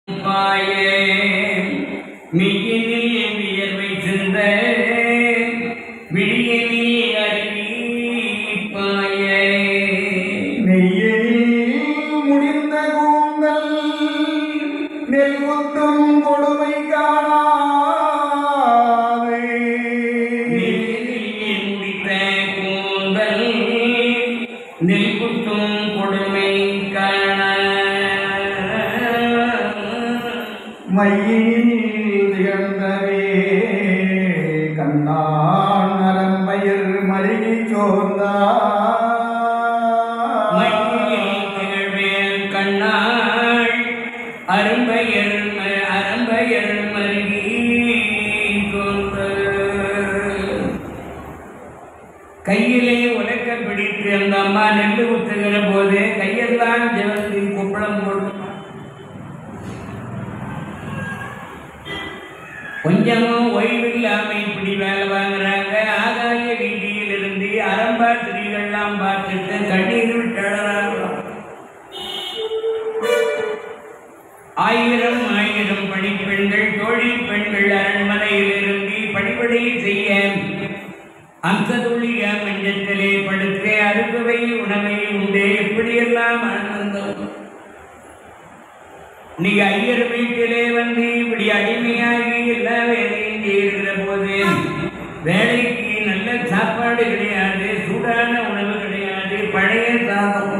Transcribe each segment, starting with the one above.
பாயே மிகினில் வியர்வை சிந்த விழியனில் அருவி பாயே நெய்யில் முடிந்த கூந்தல் நெல் முத்தும் கொடுமை காணாதே நெல்லில் முடித்த கூந்தல் நெல் குத்தும் கொடுமை காண மையில் திகழ்ந்தவே கண்ணான் நரம்பயிர் மருகி சோர்ந்தார் மயிலில் திகழ்வேல் கண்ணாள் அரும்பயர் ம- அரும்பயர் மருகி கொண்டு கையிலே உலக்க பிடித்து அந்த அம்மா நெல்லு குத்துகிற போது கையெல்லாம் ஜெவந்து குப்பளம் போட்டு கொஞ்சமும் ஓய்வில்லாம இப்படி வேலை வாங்குறாங்க ஆகாய வீதியில் இருந்து அரம்பா திரிகள்லாம் பார்த்துட்டு கண்ணீர் விட்டழறாங்களாம் ஆயிரம் ஆயிரம் பணிப்பெண்கள் தோழி பெண்கள் அரண்மனையில் இருந்து பணிபடை செய்ய அம்சதுளிய மஞ்சத்திலே படுக்க அறுசுவை உணவை உண்டு எப்படியெல்லாம் ஆனந்தம் நீங்க ஐயர் வீட்டிலே வந்து இப்படி அடிமையாகி எல்லா வேலையும் செய்கிற போது வேலைக்கு நல்ல சாப்பாடு கிடையாது சூடான உணவு கிடையாது பழைய சாதம்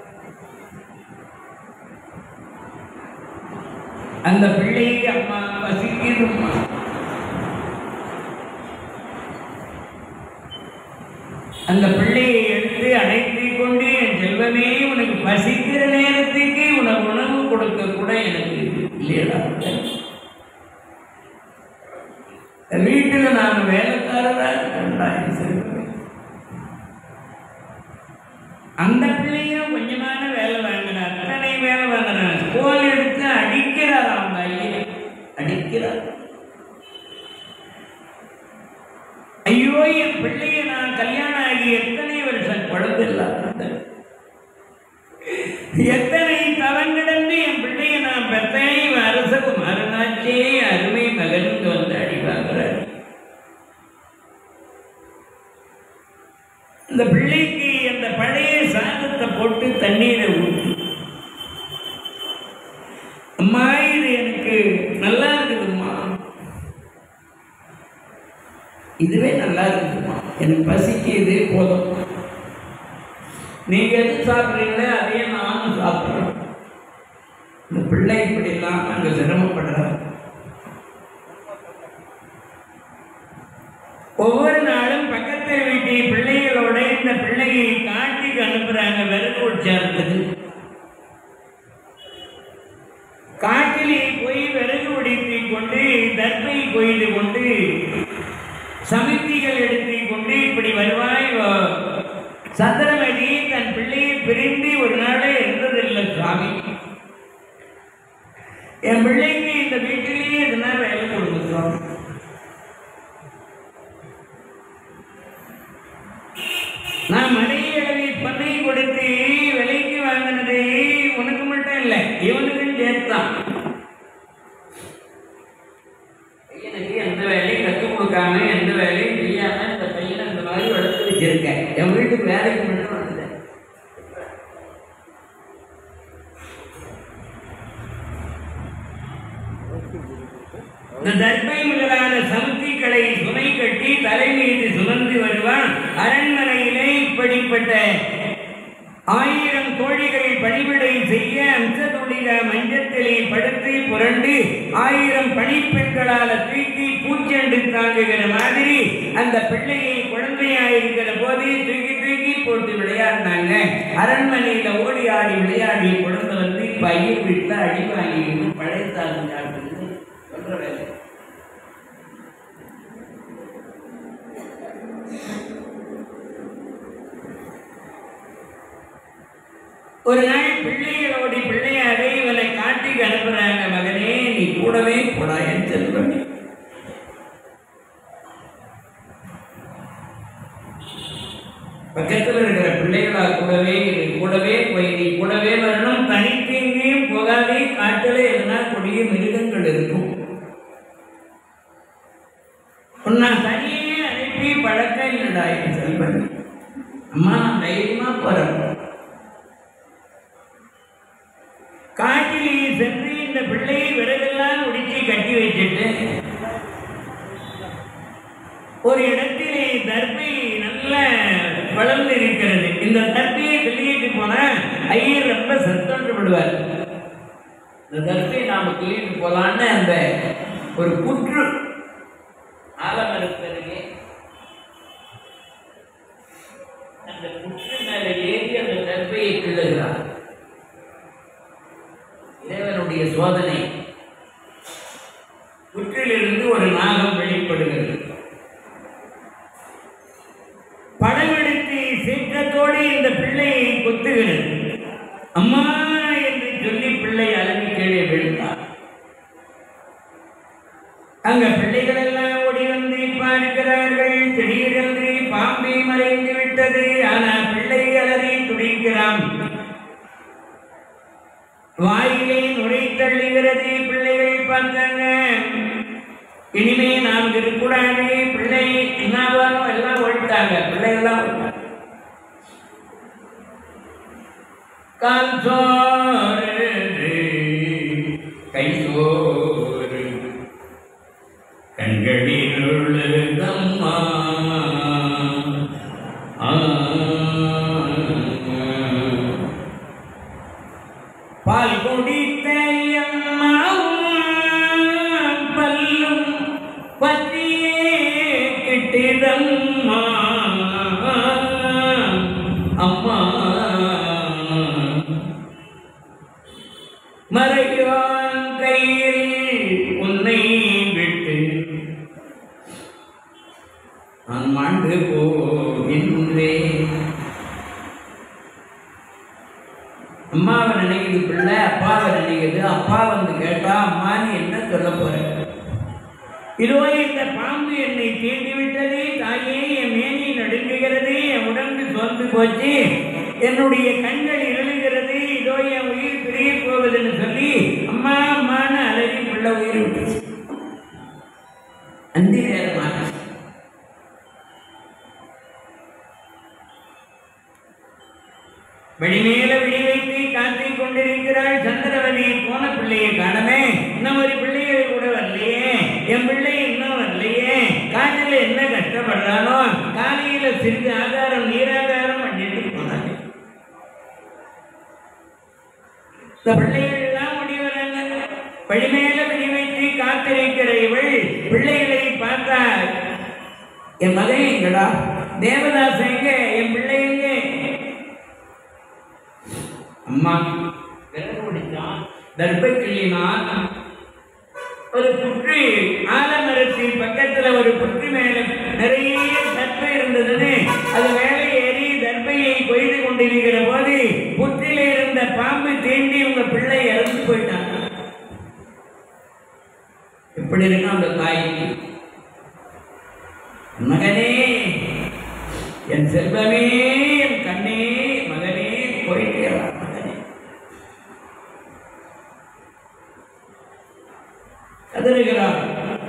அந்த பிள்ளை அம்மா பசிக்குதும்மா அந்த பிள்ளையை எடுத்து அழைத்து கொண்டு என் செல்வமே உனக்கு பசிக்கிற நேரத்துக்கு உனக்கு உணவு கொடுக்க கூட எனக்கு இல்லையடா வீட்டில் நான் வேலைக்காரரா இருக்கேன்டா என் செல்வமே அந்த பிள்ளையும் கொஞ்சமான வேலை வாங்கினார் அத்தனை வேலை வாங்கினார் கோல் எடுத்து அடிக்கிறார் அவங்க ஐயனை அடிக்கிறார் ஐயோ என் பிள்ளைய நான் கல்யாணம் ஆகி எத்தனை வருஷம் குழந்தை இல்லாத எத்தனை தவங்கிடந்து என் பிள்ளைய நான் பெத்தனை அரசகு மறுநாச்சே அருமை மகனுக்கு வந்து அடிவாங்கிறார் இந்த பிள்ளைக்கு அந்த பழைய சாதத்தை போட்டு தண்ணீரை ஊற்றி அம்மா இது எனக்கு நல்லா இருக்குதும்மா இதுவே நல்லா இருக்குதும்மா எனக்கு பசிக்கு இதே போதும் நீங்க எது சாப்பிட்றீங்களோ அதையே நானும் சாப்பிட்றேன் இந்த பிள்ளை இப்படி இல்லாம அங்க சிரமப்படுறாங்க ஒவ்வொரு நாளும் பக்கத்து வீட்டு பிள்ளைகளோட இந்த பிள்ளையை காட்டுக்கு அனுப்புறாங்க விறகு உற்சாரத்துக்கு காட்டிலே போய் விறகு உடைத்து கொண்டு தர்பை கொய்து கொண்டு சமித்திகள் எடுத்து கொண்டு இப்படி வருவாய் வ- சந்திரமதி தன் பிள்ளையை பிரிந்து ஒரு நாளே இருந்ததில்லை சுவாமி என் பிள்ளைக்கு இந்த வீட்டிலேயே எதுனா வேலை கொடுங்க சுவாமி நான் மலையளவி பண்ணை கொடுத்து விலைக்கு வாங்கினது உனக்கு மட்டும் இல்லை இவனுக்கும் சேர்த்தான் பையனுக்கு எந்த வேலையும் கற்றுக் கொடுக்காம எந்த வேலையும் செய்யாம இந்த பையனை இந்த மாதிரி வளர்த்து வச்சிருக்கேன் என் வீட்டுக்கு வேலைக்கு மட்டும் வந்தேன் இந்த தர்பை முதலான சமுத்திகளை சுமை கட்டி தலை மீது சுமந்து வருவான் அரண்மனையிலே இப்படிப்பட்ட ஆயிரம் தோழிகள் பணிவிடை செய்ய அம்சதுளிக மஞ்சத்திலே படுத்து புரண்டு ஆயிரம் பணிப்பெண்களால தூக்கி பூச்செண்டு தாங்குகிற மாதிரி அந்த பிள்ளையை குழந்தையாயிருக்கிற போது தூக்கி தூக்கி போட்டு விளையாடினாங்க அரண்மனையில ஓடி ஆடி விளையாடி குழந்தை வந்து பையன் வீட்டில் அடி வாங்கிட்டு பழைய சாதம் சாப்பிட்டு சொல்ற வேலை ஒரு நாள் பிள்ளைகளோடு பிள்ளையாக இவனை காட்டுக்கு அனுப்புறாங்க மகனே நீ கூடவே போடா என் செல்வன் பக்கத்தில் இருக்கிற பிள்ளைகளா கூடவே இரு, கூடவே போய் நீ கூடவே வரணும் தனித்து எங்கேயும் போகாதே காட்டில் எதுனா கொடிய நான் தனியே அனுப்பி பழக்கம் இல்லைடா என் செல்வன் அம்மா நான் தைரியமா போறேன் காட்டிலே சென்று இந்த பிள்ளையை விறகெல்லாம் உடிச்சு கட்டி வச்சுட்டு ஒரு இடத்திலே தர்பை நல்ல வளர்ந்து இருக்கிறது இந்த தர்பையை வெளியிட்டு போனா ஐயர் ரொம்ப சந்தோஷப்படுவார் இந்த தர்பை நாம கிள்ளிட்டு போலான்னு அந்த ஒரு புற்று ஆலமரத்தருகே அந்த புற்று மேல ஏறி அந்த தர்பையை கிள்ளுகிறார் இறைவனுடைய சோதனை புற்றிலிருந்து ஒரு நாகம் வெளிப்படுகிறது படமெடுத்து சீற்றத்தோடு இந்த பிள்ளையை கொத்துகிறது அம்மா என்று சொல்லி பிள்ளை அலறி கீழே விழுந்தார் அங்க பிள்ளைகள் எல்லாம் ஓடி வந்து பார்க்கிறார்கள் திடீரென்று பாம்பை மறைந்து விட்டது ஆனால் பிள்ளை அலறி துடிக்கிறான் வாயிலே நுரை தள்ளுகிறது பிள்ளைகள் பார்த்தாங்க இனிமே நாம் இருக்கக்கூடாது பிள்ளை என்னாவாரோ எல்லாம் ஓடிட்டாங்க பிள்ளைகள்லாம் ஓடிட்டாங்க. கால் சோறு கை சோறு கண்களில் உள்ளதம்மா பால் குடித்த அம்மாவும் பல்லும் பற்றியே கிட்டிடம்மா அம்மா மறைவான் கையில் உன்னை விட்டு நான் மாண்டு போகின்றேன் அம்மாவை நினைக்குது பிள்ளை அப்பாவை நினைக்குது அப்பா வந்து கேட்டா அம்மா நீ என்ன சொல்ல போற இதோ இந்த பாம்பு என்னை தீண்டி விட்டது தாயே என் மேனி நடுங்குகிறது என் உடம்பு சோர்ந்து போச்சு என்னுடைய கண்கள் இருளுகிறது இதோ என் உயிர் பிரிய போவதுன்னு சொல்லி அம்மா அம்மான்னு அலறி பிள்ளை உயிர் விட்டுச்சு அந்தி நேரமாக வெளிமேல விழி வைத்து காத்திக் கொண்டிருக்கிறாள் சந்திரவதி போன பிள்ளையை காணமே இன்னும் ஒரு பிள்ளைகள் கூட வரலையே என் பிள்ளை இன்னும் வரலையே காட்டில் என்ன கஷ்டப்படுறானோ காலையில சிறிது ஆகாரம் நீராகாரம் பண்ணிட்டு போனாங்க இந்த பிள்ளைகள் எல்லாம் ஓடி வராங்க வெளிமேல விழி வைத்து காத்திருக்கிற இவள் பிள்ளைகளை பார்த்தா என் மகன் எங்கடா தேவதாஸ் எங்க என் பிள்ளை எங்க அம்மா விரல் பிடிச்சான் தர்பை கிள்ளினான் ஒரு புற்று ஆலமரத்தின் பக்கத்துல ஒரு புற்று மேல நிறைய தர்பை இருந்ததுன்னு அது மேலே ஏறி தர்பையை கொய்து கொண்டிருக்கிற போது புற்றில இருந்த பாம்பு தீண்டி உங்க பிள்ளை இறந்து போயிட்டாங்க எப்படி இருக்கும் அந்த தாய்க்கு மகனே என் செல்வமே என் கண்ணே மகனே போயிட்டே வா, மகனே கதறுகிறார்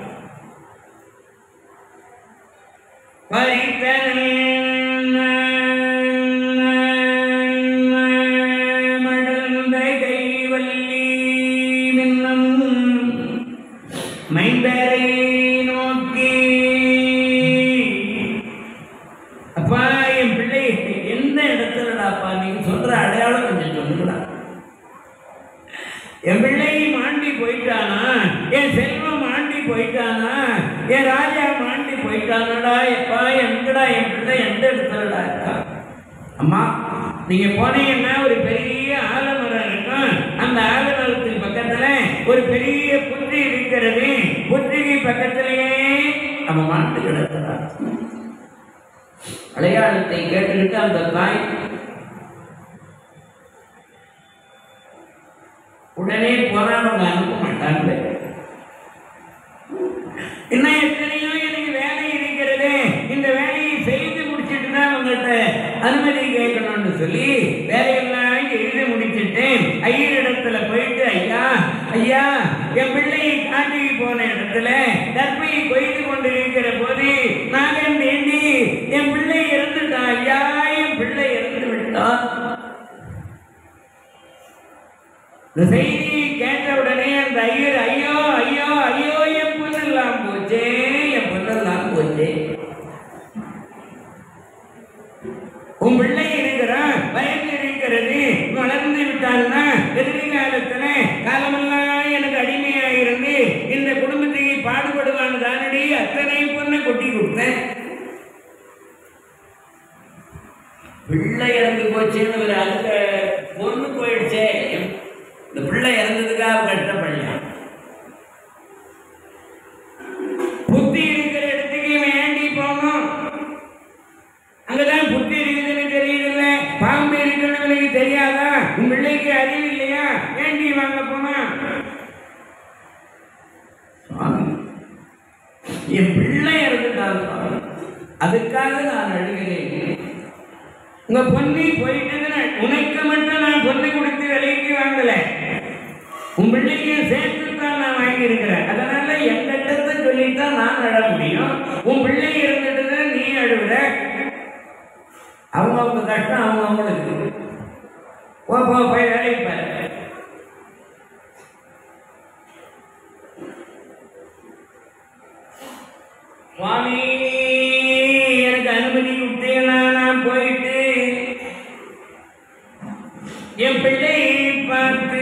மடந்த கைவல்லி மின்னம் மைந்தரை நோக்கி அப்பா என் பிள்ளை எந்த இடத்துலடாப்பா நீங்க சொல்ற அடையாளம் கொஞ்சம் சொல்லுடா என் பிள்ளை மாண்டி போயிட்டானா என் செல்வம் மாண்டி போயிட்டானா என் ராஜா மாண்டி போயிட்டானடா எப்பா எங்கடா என் பிள்ளை எந்த இடத்துலடா இருக்கா அம்மா நீங்க போனீங்கன்னா ஒரு பெரிய ஆலமரம் இருக்கும் அந்த ஆலமரத்துக்கு பக்கத்துல ஒரு பெரிய புற்றி இருக்கிறது புற்றிக்கு பக்கத்திலேயே நம்ம மாட்டு கிடக்கிறா அடையாளத்தை கேட்டுக்கிட்டு அந்த தாய் உடனே போராடவங்க அனுப்ப மாட்டாங்க இன்னும் எத்தனையோ எனக்கு வேலை இருக்கிறது இந்த வேலையை செய்து முடிச்சிட்டு தான் உங்கள்கிட்ட அனுமதி கேட்கணும்னு சொல்லி வேலையெல்லாம் எழுதி முடிச்சிட்டு ஐயரிடத்துல போயிட்டு ஐயா ஐயா என் பிள்ளையை காட்டுக்கு போன இடத்துல தற்பையை கொய்து கொண்டு இருக்கிற போது இந்த செய்தியை கேட்ட உடனே அந்த ஐயர் ஐயோ ஐயோ ஐயோ என் பொண்ணெல்லாம் போச்சே என் பொண்ணெல்லாம் போச்சே உன் பிள்ளை இருக்கிறான் வயது இருக்கிறது வளர்ந்து விட்டான்னா எதிர்காலத்துல காலமெல்லாம் எனக்கு அடிமையா இருந்து இந்த குடும்பத்துக்கு பாடுபடுவான்னு தானடி அத்தனை பொண்ணை கொட்டி கொடுத்தேன் பிள்ளை இறந்து போச்சுன்னு ஒரு அந்த பொண்ணு போயிடுச்சே இந்த பிள்ளை இறந்ததுக்காக கஷ்டப்படலாம் புத்தி இருக்கிற இடத்துக்கு இவன் ஏண்டி போகணும் அங்கதான் புத்தி இருக்குதுன்னு தெரியுதுல்ல பாம்பு இருக்குன்னு இவனுக்கு தெரியாதா உன் பிள்ளைக்கு அறிவு இல்லையா ஏண்டி வாங்க போனா சுவாமி, என் பிள்ளை இறந்துட்டான் சுவாமி. அதுக்காக நான் அழுகிறேன் உங்க பொண்ணி போயிட்டதுன்னு உனக்கு மட்டும் நான் பொண்ணு கொடுத்து விலைக்கு வாங்கல உன் பிள்ளைக்கும் சேர்த்து தான் நான் வாங்கியிருக்கிறேன் அதனால என் கட்டத்தை சொல்லித்தான் நான் அழ முடியும் உன் பிள்ளை இருந்துட்டு நீ அழுகுற அவங்க அவங்க கஷ்டம் அவங்க அவங்களுக்கு போ போ போய் வேலைக்கு பாரு சுவாமி எனக்கு அனுமதி விட்டீங்கன்னா நான் போயிட்டு என் பிள்ளையை பார்த்து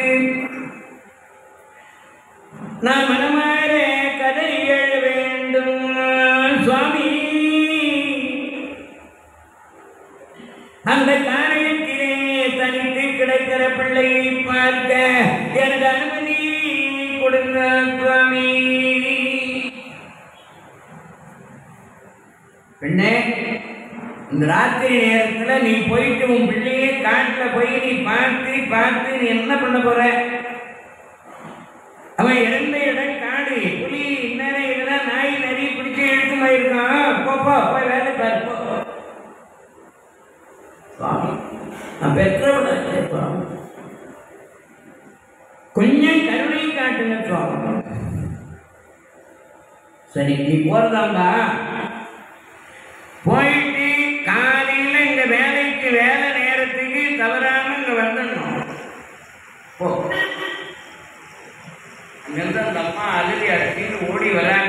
நான் மனமாற கதை எழ வேண்டும் சுவாமி அந்த காரியத்திலே தனித்து கிடக்கிற பிள்ளையை பார்க்க எனக்கு அனுமதி கொடுங்க சுவாமி பெண்ணே இந்த ராத்திரி நேரத்துல நீ போயிட்டு உன் பிள்ளைய காட்டுல போய் நீ பார்த்து பார்த்து நீ என்ன பண்ண போற அவன் இறந்த இடம் காடு புலி இந்நேரம் இதெல்லாம் நாய் நரி பிடிச்சி இழுத்து போயிருக்கான் போ போ போய் வேலை பாரு போ சுவாமி நான் பெற்றவனாச்சே சுவாமி கொஞ்சம் கருணை காட்டுங்க சுவாமி சரி நீ போறதாம்பா போயிட்டு காலையில இந்த வேலைக்கு வேலை நேரத்துக்கு தவறாம இங்க வந்துடணும் போ அங்கிருந்து அந்த அம்மா அழுதி அடைச்சின்னு ஓடி வராங்க